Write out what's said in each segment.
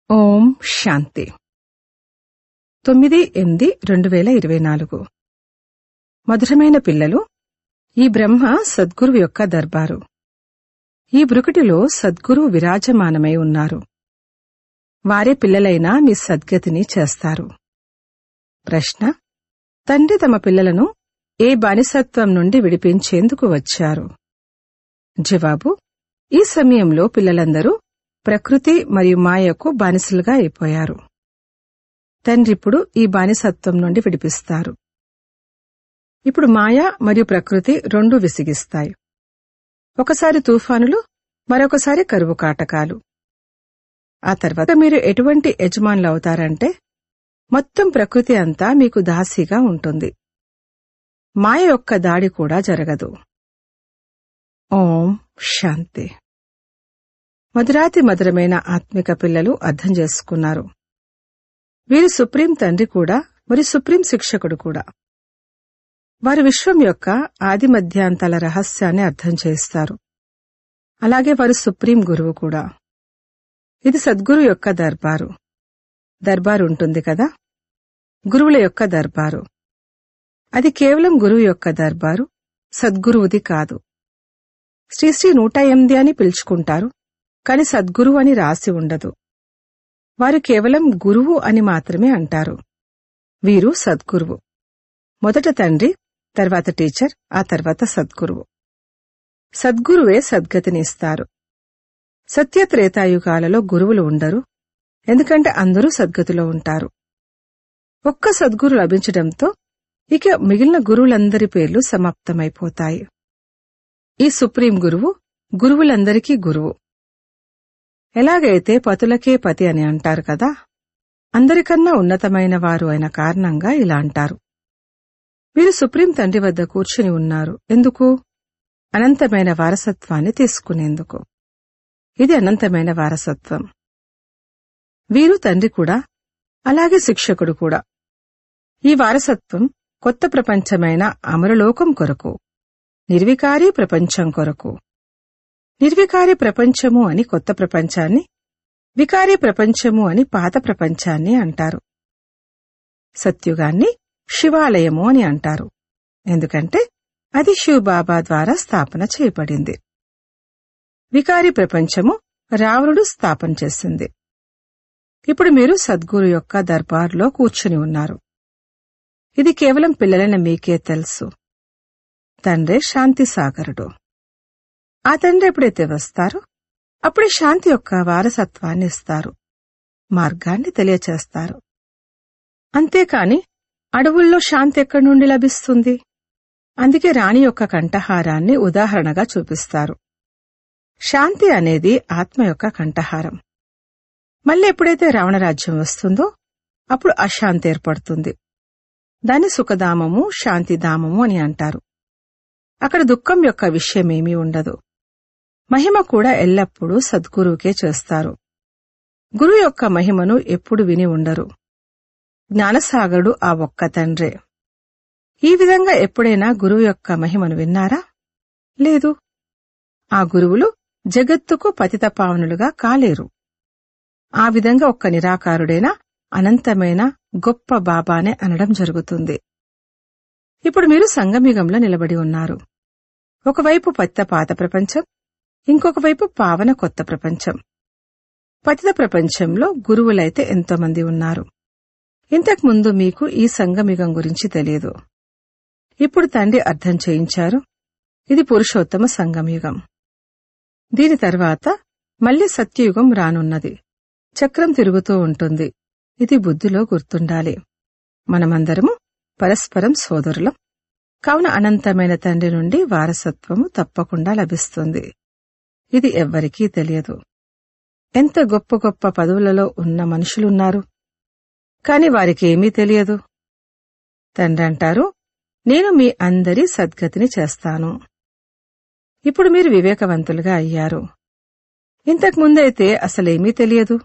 ఓం శాంతి తొమ్మిది ఎనిమిది రెండు వేల ఇరవై నాలుగు మధురమైన పిల్లలు ఈ బ్రహ్మ సద్గురువు యొక్క దర్బారు ఈ బ్రుకుటిలో సద్గురువు విరాజమానమై ఉన్నారు వారే పిల్లలైనా మీ సద్గతిని చేస్తారు ప్రశ్న తండ్రి తమ పిల్లలను ఏ బానిసత్వం నుండి విడిపించేందుకు వచ్చారు జవాబు ఈ సమయంలో పిల్లలందరూ ప్రకృతి మరియు మాయకు బానిసలుగా అయిపోయారు తండ్రిప్పుడు ఈ బానిసత్వం నుండి విడిపిస్తారు ఇప్పుడు మాయ మరియు ప్రకృతి రెండూ విసిగిస్తాయి ఒకసారి తుఫానులు మరొకసారి కరువు కాటకాలు ఆ తర్వాత మీరు ఎటువంటి యజమానులు అవుతారంటే మొత్తం ప్రకృతి అంతా మీకు దాసీగా ఉంటుంది మాయ యొక్క దాడి కూడా జరగదు ఓం శాంతి మధురాతి మధురమైన ఆత్మిక పిల్లలు అర్థం చేసుకున్నారు వీరి సుప్రీం తండ్రి కూడా మరి సుప్రీం శిక్షకుడు కూడా వారు విశ్వం యొక్క ఆది మధ్యాంతాల రహస్యాన్ని అర్థం చేస్తారు అలాగే వారు సుప్రీం గురువు కూడా ఇది సద్గురు యొక్క దర్బారు దర్బారు ఉంటుంది కదా గురువుల యొక్క దర్బారు అది కేవలం గురువు యొక్క దర్బారు సద్గురువుది కాదు శ్రీశ్రీ నూట ఎనిమిది అని పిలుచుకుంటారు కాని సద్గురువు అని రాసి ఉండదు వారు కేవలం గురువు అని మాత్రమే అంటారు వీరు సద్గురువు మొదట తండ్రి తర్వాత టీచర్ ఆ తర్వాత సద్గురువు సద్గురువే సద్గతిని ఇస్తారు సత్య త్రేతాయుగాలలో గురువులు ఉండరు ఎందుకంటే అందరూ సద్గతిలో ఉంటారు ఒక్క సద్గురు లభించడంతో ఇక మిగిలిన గురువులందరి పేర్లు సమాప్తమైపోతాయి ఈ సుప్రీం గురువు గురువులందరికీ గురువు ఎలాగైతే పతులకే పతి అని అంటారు కదా అందరికన్నా ఉన్నతమైన వారు అయిన కారణంగా ఇలా అంటారు వీరు సుప్రీం తండ్రి వద్ద కూర్చుని ఉన్నారు ఎందుకు అనంతమైన వారసత్వాన్ని తీసుకునేందుకు ఇది అనంతమైన వారసత్వం వీరు తండ్రి కూడా అలాగే శిక్షకుడు కూడా ఈ వారసత్వం కొత్త ప్రపంచమైన అమరలోకం కొరకు నిర్వికారీ ప్రపంచం కొరకు నిర్వికారి ప్రపంచము అని కొత్త ప్రపంచాన్ని వికారీ ప్రపంచము అని పాత ప్రపంచాన్ని అంటారు సత్యుగాన్ని శివాలయము అని అంటారు ఎందుకంటే అది శివబాబా ద్వారా స్థాపన చేయబడింది వికారి ప్రపంచము రావణుడు స్థాపన చేసింది ఇప్పుడు మీరు సద్గురు యొక్క దర్బార్లో కూర్చుని ఉన్నారు ఇది కేవలం పిల్లలైన మీకే తెలుసు తండ్రే శాంతి సాగరుడు ఆ తండ్రి ఎప్పుడైతే వస్తారో అప్పుడే శాంతి యొక్క వారసత్వాన్ని ఇస్తారు మార్గాన్ని తెలియచేస్తారు అంతేకాని అడవుల్లో శాంతి ఎక్కడి నుండి లభిస్తుంది అందుకే రాణి యొక్క కంఠహారాన్ని ఉదాహరణగా చూపిస్తారు శాంతి అనేది ఆత్మ యొక్క కంఠహారం మళ్ళీ ఎప్పుడైతే రావణరాజ్యం వస్తుందో అప్పుడు అశాంతి ఏర్పడుతుంది దాన్ని సుఖధామము శాంతిధామము అని అంటారు అక్కడ దుఃఖం యొక్క విషయమేమీ ఉండదు మహిమ కూడా ఎల్లప్పుడూ సద్గురువుకే చేస్తారు గురువు యొక్క మహిమను ఎప్పుడు విని ఉండరు జ్ఞానసాగరుడు ఆ ఒక్క తండ్రే ఈ విధంగా ఎప్పుడైనా గురువు యొక్క మహిమను విన్నారా లేదు ఆ గురువులు జగత్తుకు పతితపావనులుగా కాలేరు ఆ విధంగా ఒక్క నిరాకారుడైన అనంతమైన గొప్ప బాబానే అనడం జరుగుతుంది ఇప్పుడు మీరు సంగమిగంలో నిలబడి ఉన్నారు ఒకవైపు పతిత పాత ప్రపంచం ఇంకొక వైపు పావన కొత్త ప్రపంచం పతిత ప్రపంచంలో గురువులైతే ఎంతోమంది ఉన్నారు ఇంతకుముందు మీకు ఈ సంగమిగం గురించి తెలియదు ఇప్పుడు తండ్రి అర్థం చేయించారు ఇది పురుషోత్తమ సంగమయుగం దీని తర్వాత మళ్లీ సత్యయుగం రానున్నది చక్రం తిరుగుతూ ఉంటుంది ఇది బుద్ధిలో గుర్తుండాలి మనమందరము పరస్పరం సోదరులం కావున అనంతమైన తండ్రి నుండి వారసత్వము తప్పకుండా లభిస్తుంది ఇది ఎవ్వరికీ తెలియదు ఎంత గొప్ప గొప్ప పదవులలో ఉన్న మనుషులున్నారు కాని వారికి ఏమీ తెలియదు తండ్రి అంటారు నేను మీ అందరి సద్గతిని చేస్తాను ఇప్పుడు మీరు వివేకవంతులుగా అయ్యారు ఇంతకు ముందైతే అసలేమీ తెలియదు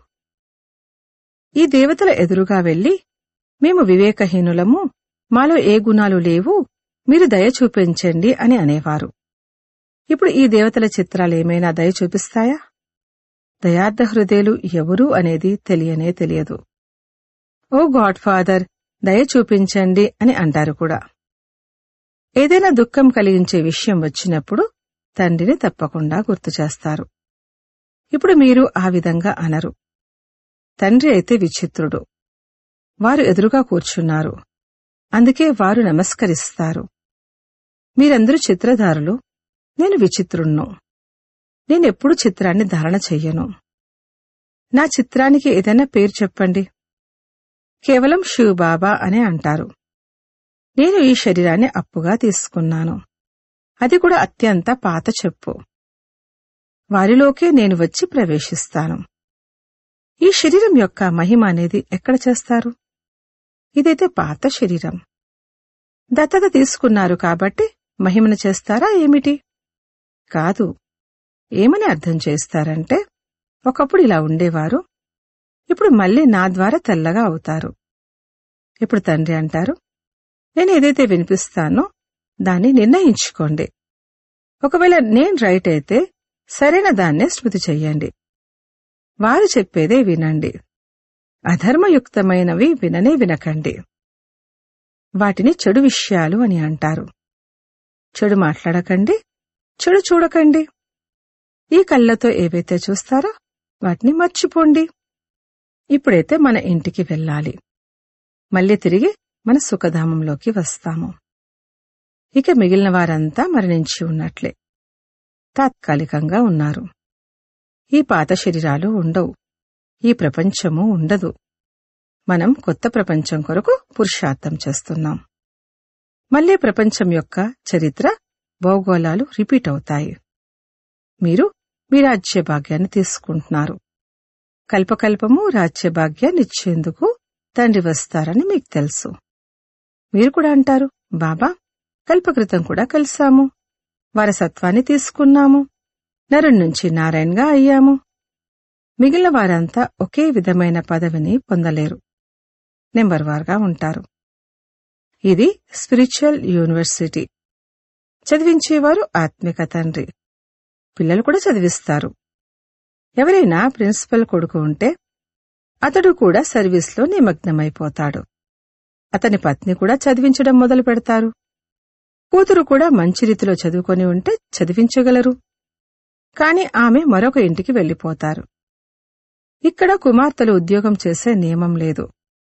ఈ దేవతల ఎదురుగా వెళ్లి మేము వివేకహీనులము మాలో ఏ గుణాలు లేవు మీరు దయ చూపించండి అని అనేవారు ఇప్పుడు ఈ దేవతల చిత్రాలేమైనా దయ చూపిస్తాయా దయార్థ హృదయులు ఎవరు అనేది తెలియనే తెలియదు ఓ గాడ్ ఫాదర్ దయ చూపించండి అని అంటారు కూడా ఏదైనా దుఃఖం కలిగించే విషయం వచ్చినప్పుడు తండ్రిని తప్పకుండా గుర్తు చేస్తారు ఇప్పుడు మీరు ఆ విధంగా అనరు తండ్రి అయితే విచిత్రుడు వారు ఎదురుగా కూర్చున్నారు అందుకే వారు నమస్కరిస్తారు మీరందరూ చిత్రధారులు నేను విచిత్రుణ్ణు నేనెప్పుడు చిత్రాన్ని ధారణ చెయ్యను నా చిత్రానికి ఏదైనా పేరు చెప్పండి కేవలం శివబాబా అనే అంటారు నేను ఈ శరీరాన్ని అప్పుగా తీసుకున్నాను అది కూడా అత్యంత పాత చెప్పు వారిలోకే నేను వచ్చి ప్రవేశిస్తాను ఈ శరీరం యొక్క మహిమ అనేది ఎక్కడ చేస్తారు ఇదైతే పాత శరీరం దత్తత తీసుకున్నారు కాబట్టి మహిమను చేస్తారా ఏమిటి కాదు ఏమని అర్థం చేస్తారంటే ఒకప్పుడు ఇలా ఉండేవారు ఇప్పుడు మళ్ళీ నా ద్వారా తెల్లగా అవుతారు ఇప్పుడు తండ్రి అంటారు నేను ఏదైతే వినిపిస్తానో దాన్ని నిర్ణయించుకోండి ఒకవేళ నేను రైట్ అయితే సరైన దాన్నే స్మృతి చెయ్యండి వారు చెప్పేదే వినండి అధర్మయుక్తమైనవి విననే వినకండి వాటిని చెడు విషయాలు అని అంటారు చెడు మాట్లాడకండి చెడు చూడకండి ఈ కళ్ళతో ఏవైతే చూస్తారో వాటిని మర్చిపోండి ఇప్పుడైతే మన ఇంటికి వెళ్ళాలి మళ్ళీ తిరిగి మన సుఖధామంలోకి వస్తాము ఇక మిగిలిన వారంతా మరణించి ఉన్నట్లే తాత్కాలికంగా ఉన్నారు ఈ పాత శరీరాలు ఉండవు ఈ ప్రపంచము ఉండదు మనం కొత్త ప్రపంచం కొరకు పురుషార్థం చేస్తున్నాం మళ్ళీ ప్రపంచం యొక్క చరిత్ర భౌగోళాలు రిపీట్ అవుతాయి మీరు మీ రాజ్యభాగ్యాన్ని తీసుకుంటున్నారు కల్పకల్పము రాజ్యభాగ్యాన్ని ఇచ్చేందుకు తండ్రి వస్తారని మీకు తెలుసు మీరు కూడా అంటారు బాబా కల్పకృతం కూడా కలిశాము వారసత్వాన్ని తీసుకున్నాము నరుడి నుంచి నారాయణగా అయ్యాము మిగిలిన వారంతా ఒకే విధమైన పదవిని పొందలేరు నెంబర్ వార్గా ఉంటారు ఇది స్పిరిచువల్ యూనివర్సిటీ చదివించేవారు ఆత్మిక తండ్రి పిల్లలు కూడా చదివిస్తారు ఎవరైనా ప్రిన్సిపల్ కొడుకు ఉంటే అతడు కూడా సర్వీస్లో నిమగ్నమైపోతాడు అతని పత్ని కూడా చదివించడం మొదలు పెడతారు కూతురు కూడా మంచి రీతిలో చదువుకొని ఉంటే చదివించగలరు కాని ఆమె మరొక ఇంటికి వెళ్లిపోతారు ఇక్కడ కుమార్తెలు ఉద్యోగం చేసే నియమం లేదు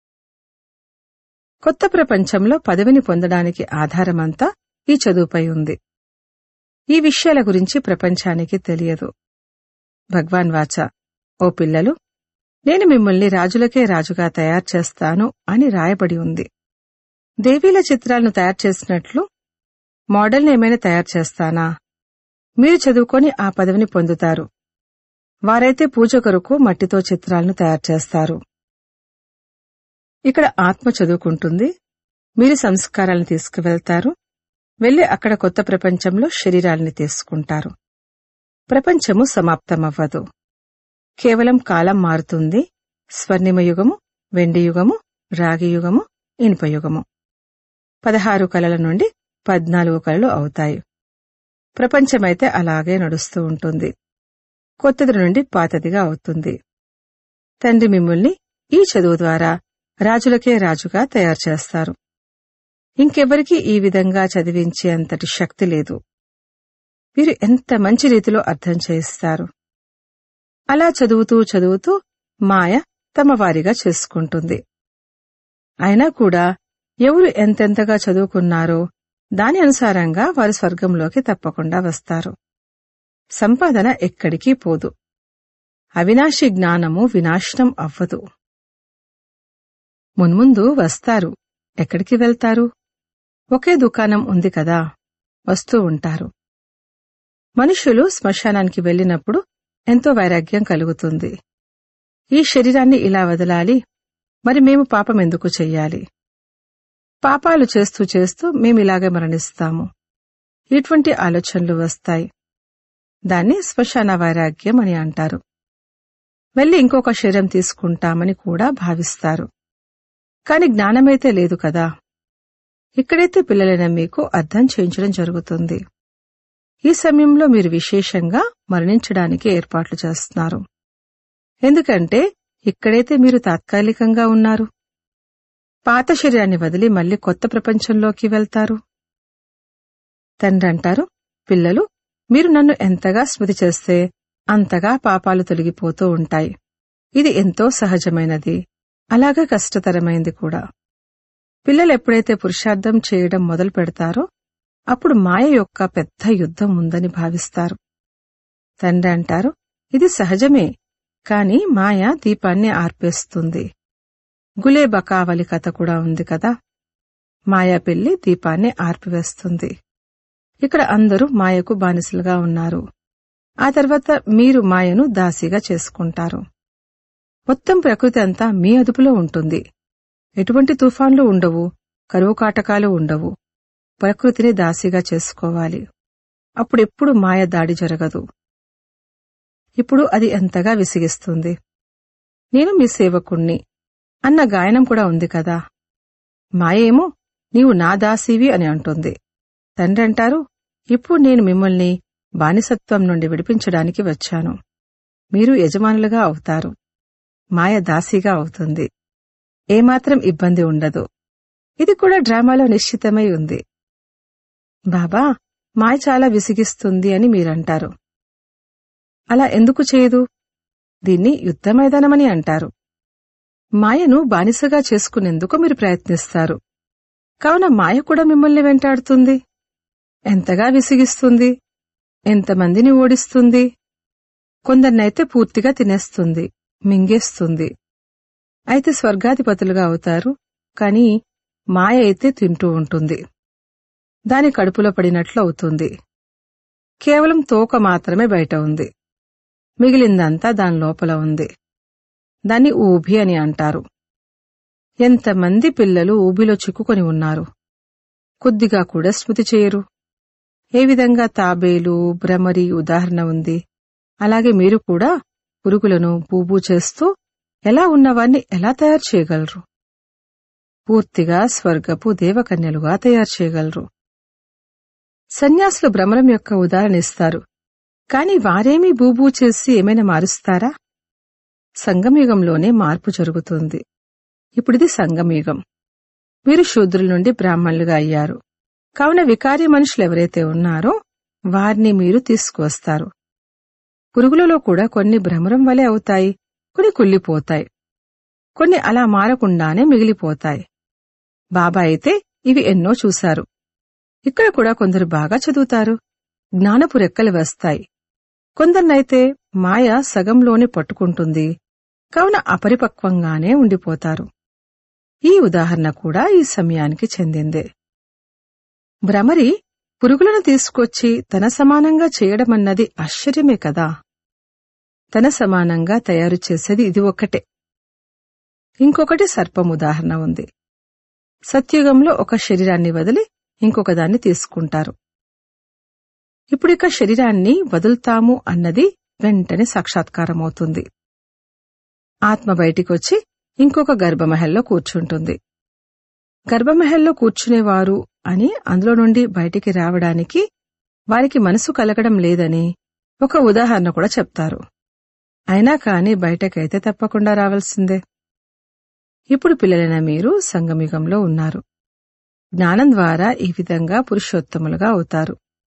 కొత్త ప్రపంచంలో పదవిని పొందడానికి ఆధారమంతా ఈ చదువుపై ఉంది ఈ విషయాల గురించి ప్రపంచానికి తెలియదు భగవాన్ వాచ ఓ పిల్లలు నేను మిమ్మల్ని రాజులకే రాజుగా తయారు చేస్తాను అని రాయబడి ఉంది దేవీల చిత్రాలను తయారు చేసినట్లు మోడల్ని ఏమైనా తయారు చేస్తానా మీరు చదువుకొని ఆ పదవిని పొందుతారు వారైతే పూజ కొరకు మట్టితో చిత్రాలను తయారు చేస్తారు ఇక్కడ ఆత్మ చదువుకుంటుంది మీరు సంస్కారాలను తీసుకువెళ్తారు వెళ్లి అక్కడ కొత్త ప్రపంచంలో శరీరాల్ని తీసుకుంటారు ప్రపంచము సమాప్తమవ్వదు కేవలం కాలం మారుతుంది స్వర్ణిమ యుగము వెండి యుగము రాగి యుగము ఇనుప యుగము పదహారు కలల నుండి పద్నాలుగు కలలు అవుతాయి ప్రపంచమైతే అలాగే నడుస్తూ ఉంటుంది కొత్తది నుండి పాతదిగా అవుతుంది తండ్రి మిమ్మల్ని ఈ చదువు ద్వారా రాజులకే రాజుగా తయారు చేస్తారు ఇంకెవ్వరికీ ఈ విధంగా చదివించే అంతటి శక్తి లేదు వీరు ఎంత మంచి రీతిలో అర్థం చేయిస్తారు అలా చదువుతూ చదువుతూ మాయ తమ వారిగా చేసుకుంటుంది అయినా కూడా ఎవరు ఎంతెంతగా చదువుకున్నారో దాని అనుసారంగా వారు స్వర్గంలోకి తప్పకుండా వస్తారు సంపాదన ఎక్కడికి పోదు అవినాశి జ్ఞానము వినాశనం అవ్వదు మున్ముందు వస్తారు ఎక్కడికి వెళ్తారు ఒకే దుకాణం ఉంది కదా వస్తూ ఉంటారు మనుషులు శ్మశానానికి వెళ్ళినప్పుడు ఎంతో వైరాగ్యం కలుగుతుంది ఈ శరీరాన్ని ఇలా వదలాలి మరి మేము పాపం ఎందుకు చెయ్యాలి పాపాలు చేస్తూ చేస్తూ మేమిలాగే మరణిస్తాము ఇటువంటి ఆలోచనలు వస్తాయి దాన్ని శ్మశాన వైరాగ్యం అని అంటారు వెళ్లి ఇంకొక శరీరం తీసుకుంటామని కూడా భావిస్తారు కాని జ్ఞానమైతే లేదు కదా ఇక్కడైతే పిల్లలైన మీకు అర్థం చేయించడం జరుగుతుంది ఈ సమయంలో మీరు విశేషంగా మరణించడానికి ఏర్పాట్లు చేస్తున్నారు ఎందుకంటే ఇక్కడైతే మీరు తాత్కాలికంగా ఉన్నారు పాత శరీరాన్ని వదిలి మళ్ళీ కొత్త ప్రపంచంలోకి వెళ్తారు తండ్రి అంటారు పిల్లలు మీరు నన్ను ఎంతగా స్మృతి చేస్తే అంతగా పాపాలు తొలగిపోతూ ఉంటాయి ఇది ఎంతో సహజమైనది అలాగే కష్టతరమైంది కూడా పిల్లలు ఎప్పుడైతే పురుషార్థం చేయడం మొదలు పెడతారో అప్పుడు మాయ యొక్క పెద్ద యుద్ధం ఉందని భావిస్తారు తండ్రి అంటారు ఇది సహజమే కాని మాయ దీపాన్ని ఆర్పేస్తుంది గులే బకావలి కథ కూడా ఉంది కదా మాయా పెళ్లి దీపాన్ని ఆర్పివేస్తుంది ఇక్కడ అందరూ మాయకు బానిసలుగా ఉన్నారు ఆ తర్వాత మీరు మాయను దాసిగా చేసుకుంటారు మొత్తం ప్రకృతి అంతా మీ అదుపులో ఉంటుంది ఎటువంటి తుఫాన్లు ఉండవు కరువు కాటకాలు ఉండవు ప్రకృతిని దాసిగా చేసుకోవాలి అప్పుడెప్పుడు మాయ దాడి జరగదు ఇప్పుడు అది ఎంతగా విసిగిస్తుంది నేను మీ సేవకుణ్ణి అన్న గాయనం కూడా ఉంది కదా మాయేమో నీవు నా దాసివి అని అంటుంది తండ్రి అంటారు ఇప్పుడు నేను మిమ్మల్ని బానిసత్వం నుండి విడిపించడానికి వచ్చాను మీరు యజమానులుగా అవుతారు మాయ దాసిగా అవుతుంది ఏమాత్రం ఇబ్బంది ఉండదు ఇది కూడా డ్రామాలో నిశ్చితమై ఉంది బాబా మాయ చాలా విసిగిస్తుంది అని మీరంటారు అలా ఎందుకు చేయదు దీన్ని యుద్ధ మైదానమని అంటారు మాయను బానిసగా చేసుకునేందుకు మీరు ప్రయత్నిస్తారు కావున మాయ కూడా మిమ్మల్ని వెంటాడుతుంది ఎంతగా విసిగిస్తుంది ఎంతమందిని ఓడిస్తుంది కొందరినైతే పూర్తిగా తినేస్తుంది మింగేస్తుంది అయితే స్వర్గాధిపతులుగా అవుతారు కాని మాయ అయితే తింటూ ఉంటుంది దాని కడుపులో పడినట్లు అవుతుంది కేవలం తోక మాత్రమే బయట ఉంది మిగిలిందంతా దాని లోపల ఉంది దాన్ని ఊబి అని అంటారు ఎంతమంది పిల్లలు ఊబిలో చిక్కుకొని ఉన్నారు కొద్దిగా కూడా స్మృతి చేయరు ఏ విధంగా తాబేలు భ్రమరి ఉదాహరణ ఉంది అలాగే మీరు కూడా పురుగులను బూబూ చేస్తూ ఎలా ఉన్నవాన్ని ఎలా తయారు చేయగలరు పూర్తిగా స్వర్గపు దేవకన్యలుగా తయారు చేయగలరు సన్యాసులు భ్రమరం యొక్క ఉదాహరణ ఇస్తారు కాని వారేమీ బూబూ చేసి ఏమైనా మారుస్తారా సంగమయుగంలోనే మార్పు జరుగుతుంది ఇప్పుడిది సంగమయుగం మీరు శూద్రుల నుండి బ్రాహ్మణులుగా అయ్యారు కావున వికారి మనుషులు ఎవరైతే ఉన్నారో వారిని మీరు తీసుకువస్తారు పురుగులలో కూడా కొన్ని భ్రమరం వలె అవుతాయి కొన్ని కుళ్ళిపోతాయి కొన్ని అలా మారకుండానే మిగిలిపోతాయి బాబా అయితే ఇవి ఎన్నో చూశారు ఇక్కడ కూడా కొందరు బాగా చదువుతారు జ్ఞానపు రెక్కలు వస్తాయి కొందరినైతే మాయ సగంలోనే పట్టుకుంటుంది కావున అపరిపక్వంగానే ఉండిపోతారు ఈ ఉదాహరణ కూడా ఈ సమయానికి చెందిందే భ్రమరి పురుగులను తీసుకొచ్చి తన సమానంగా చేయడమన్నది ఆశ్చర్యమే కదా తన సమానంగా తయారు చేసేది ఇది ఒక్కటే ఇంకొకటి సర్పం ఉదాహరణ ఉంది సత్యుగంలో ఒక శరీరాన్ని వదిలి ఇంకొక దాన్ని తీసుకుంటారు ఇప్పుడిక శరీరాన్ని వదులుతాము అన్నది వెంటనే సాక్షాత్కారమవుతుంది ఆత్మ బయటికొచ్చి ఇంకొక గర్భమహల్లో కూర్చుంటుంది గర్భమహల్లో కూర్చునేవారు అని అందులో నుండి బయటికి రావడానికి వారికి మనసు కలగడం లేదని ఒక ఉదాహరణ కూడా చెప్తారు అయినా కాని బయటకైతే తప్పకుండా రావాల్సిందే ఇప్పుడు పిల్లలైన మీరు సంగమిగంలో ఉన్నారు జ్ఞానం ద్వారా ఈ విధంగా పురుషోత్తములుగా అవుతారు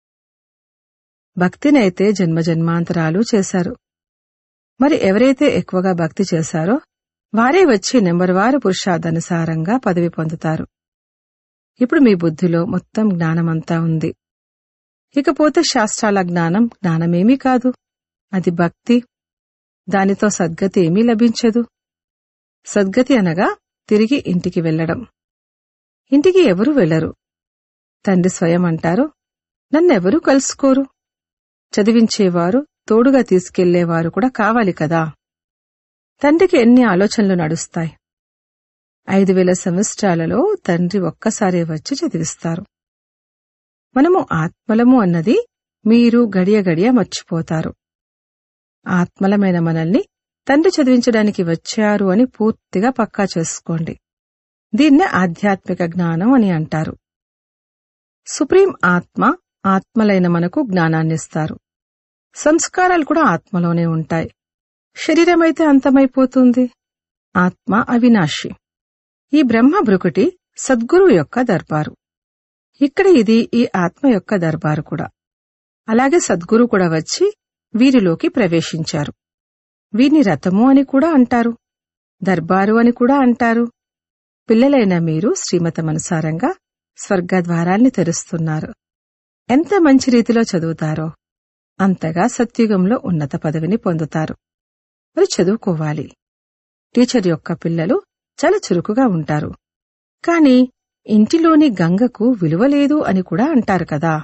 భక్తినైతే జన్మజన్మాంతరాలు చేశారు మరి ఎవరైతే ఎక్కువగా భక్తి చేశారో వారే వచ్చి నెంబర్వారు పురుషార్థానుసారంగా పదవి పొందుతారు ఇప్పుడు మీ బుద్ధిలో మొత్తం జ్ఞానమంతా ఉంది ఇకపోతే శాస్త్రాల జ్ఞానం జ్ఞానమేమీ కాదు అది భక్తి దానితో సద్గతి ఏమీ లభించదు సద్గతి అనగా తిరిగి ఇంటికి వెళ్లడం ఇంటికి ఎవరూ వెళ్లరు తండ్రి స్వయం అంటారు నన్నెవరూ కలుసుకోరు చదివించేవారు తోడుగా తీసుకెళ్లేవారు కూడా కావాలి కదా తండ్రికి ఎన్ని ఆలోచనలు నడుస్తాయి ఐదు వేల సంవత్సరాలలో తండ్రి ఒక్కసారే వచ్చి చదివిస్తారు మనము ఆత్మలము అన్నది మీరు గడియ గడియ మర్చిపోతారు ఆత్మలమైన మనల్ని తండ్రి చదివించడానికి వచ్చారు అని పూర్తిగా పక్కా చేసుకోండి దీన్నే ఆధ్యాత్మిక జ్ఞానం అని అంటారు సుప్రీం ఆత్మ ఆత్మలైన మనకు జ్ఞానాన్నిస్తారు సంస్కారాలు కూడా ఆత్మలోనే ఉంటాయి శరీరమైతే అంతమైపోతుంది ఆత్మ అవినాశి ఈ బ్రహ్మ బ్రుకుటి సద్గురువు యొక్క దర్బారు ఇక్కడ ఇది ఈ ఆత్మ యొక్క దర్బారు కూడా అలాగే సద్గురు కూడా వచ్చి వీరిలోకి ప్రవేశించారు వీరిని రథము అని కూడా అంటారు దర్బారు అని కూడా అంటారు పిల్లలైన మీరు శ్రీమతమనుసారంగా స్వర్గద్వారాల్ని తెరుస్తున్నారు ఎంత మంచి రీతిలో చదువుతారో అంతగా సత్యుగంలో ఉన్నత పదవిని పొందుతారు మరి చదువుకోవాలి టీచర్ యొక్క పిల్లలు చాలా చురుకుగా ఉంటారు కాని ఇంటిలోని గంగకు విలువ లేదు అని కూడా అంటారు కదా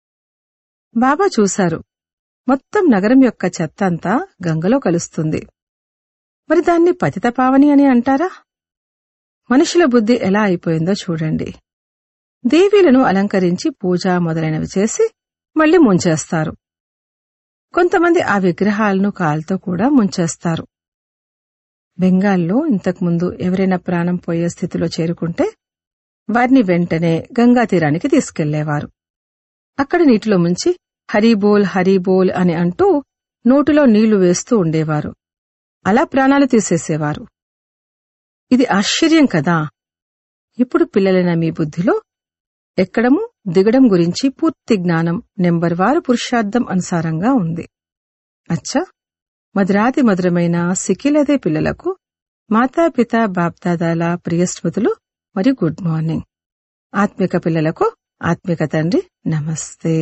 బాబా చూశారు మొత్తం నగరం యొక్క చెత్త అంతా గంగలో కలుస్తుంది మరి దాన్ని పతితపావని అని అంటారా మనుషుల బుద్ధి ఎలా అయిపోయిందో చూడండి దేవీలను అలంకరించి పూజ మొదలైనవి చేసి మళ్లీ ముంచేస్తారు కొంతమంది ఆ విగ్రహాలను కాలుతో కూడా ముంచేస్తారు బెంగాల్లో ఇంతకుముందు ఎవరైనా ప్రాణం పోయే స్థితిలో చేరుకుంటే వారిని వెంటనే గంగా తీరానికి తీసుకెళ్లేవారు అక్కడ నీటిలో ముంచి హరిబోల్ హరిబోల్ అని అంటూ నోటిలో నీళ్లు వేస్తూ ఉండేవారు అలా ప్రాణాలు తీసేసేవారు ఇది ఆశ్చర్యం కదా ఇప్పుడు పిల్లలైన మీ బుద్ధిలో ఎక్కడము దిగడం గురించి పూర్తి జ్ఞానం నెంబర్ వారు పురుషార్థం అనుసారంగా ఉంది అచ్చా మధురాతి మధురమైన సిక్కిలదే పిల్లలకు మాతాపిత బాప్దాదాల ప్రియస్మృతులు మరియు గుడ్ మార్నింగ్ ఆత్మిక పిల్లలకు ఆత్మిక తండ్రి నమస్తే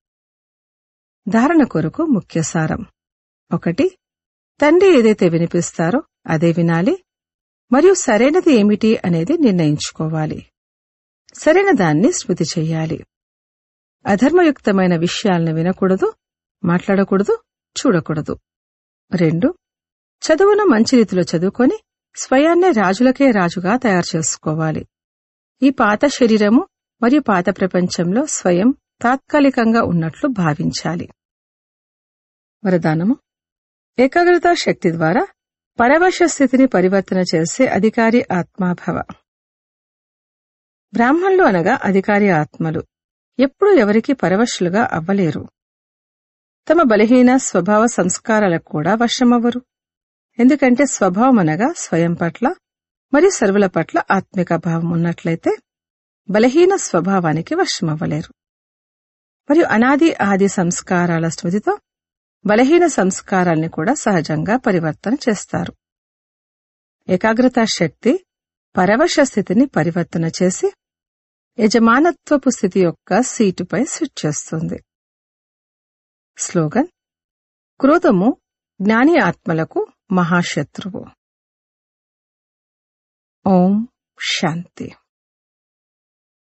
ధారణ కొరకు ముఖ్య సారం ఒకటి తండ్రి ఏదైతే వినిపిస్తారో అదే వినాలి మరియు సరైనది ఏమిటి అనేది నిర్ణయించుకోవాలి సరైన దాన్ని స్మృతి చెయ్యాలి అధర్మయుక్తమైన విషయాలను వినకూడదు మాట్లాడకూడదు చూడకూడదు రెండు చదువును మంచి రీతిలో చదువుకొని స్వయాన్నే రాజులకే రాజుగా తయారు చేసుకోవాలి ఈ పాత శరీరము మరియు పాత ప్రపంచంలో స్వయం తాత్కాలికంగా ఉన్నట్లు భావించాలి వరదానము ఏకాగ్రతా శక్తి ద్వారా పరవశ స్థితిని పరివర్తన చేసే అధికారి ఆత్మాభవ బ్రాహ్మణులు అనగా అధికారి ఆత్మలు ఎప్పుడూ ఎవరికి పరవశులుగా అవ్వలేరు తమ బలహీన స్వభావ సంస్కారాలకు కూడా వశమవ్వరు ఎందుకంటే స్వభావం అనగా స్వయం పట్ల మరియు సర్వుల పట్ల ఆత్మిక భావం ఉన్నట్లయితే బలహీన స్వభావానికి వశమవ్వలేరు మరియు అనాది ఆది సంస్కారాల స్మృతితో బలహీన సంస్కారాల్ని కూడా సహజంగా పరివర్తన చేస్తారు ఏకాగ్రతా శక్తి పరవశ స్థితిని పరివర్తన చేసి యజమానత్వపు స్థితి యొక్క సీటుపై స్విచ్ చేస్తుంది స్లోగన్ క్రోధము జ్ఞాని ఆత్మలకు మహాశత్రువు ఓం శాంతి